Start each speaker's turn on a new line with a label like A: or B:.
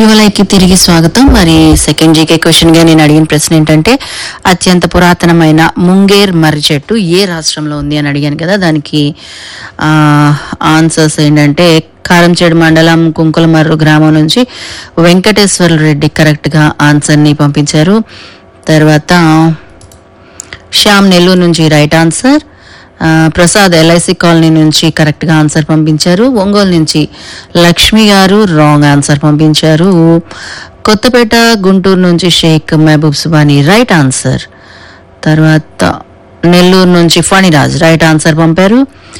A: యువలైకి తిరిగి స్వాగతం మరి సెకండ్ జీకే క్వశ్చన్ గా నేను అడిగిన ప్రశ్న ఏంటంటే అత్యంత పురాతనమైన ముంగేర్ మర్రి చెట్టు ఏ రాష్ట్రంలో ఉంది అని అడిగాను కదా దానికి ఆన్సర్స్ ఏంటంటే కారంచేడు మండలం కుంకులమర్రు గ్రామం నుంచి వెంకటేశ్వర రెడ్డి కరెక్ట్ గా ఆన్సర్ ని పంపించారు తర్వాత శ్యామ్ నెల్లూరు నుంచి రైట్ ఆన్సర్ ఆ, ప్రసాద్ ఎల్ఐసి కాలనీ నుంచి కరెక్ట్గా ఆన్సర్ పంపించారు ఒంగోలు నుంచి లక్ష్మి గారు రాంగ్ ఆన్సర్ పంపించారు కొత్తపేట గుంటూరు నుంచి షేక్ మహబూబ్ సుబాని రైట్ ఆన్సర్ తర్వాత నెల్లూరు నుంచి ఫణిరాజ్ రైట్ ఆన్సర్ పంపారు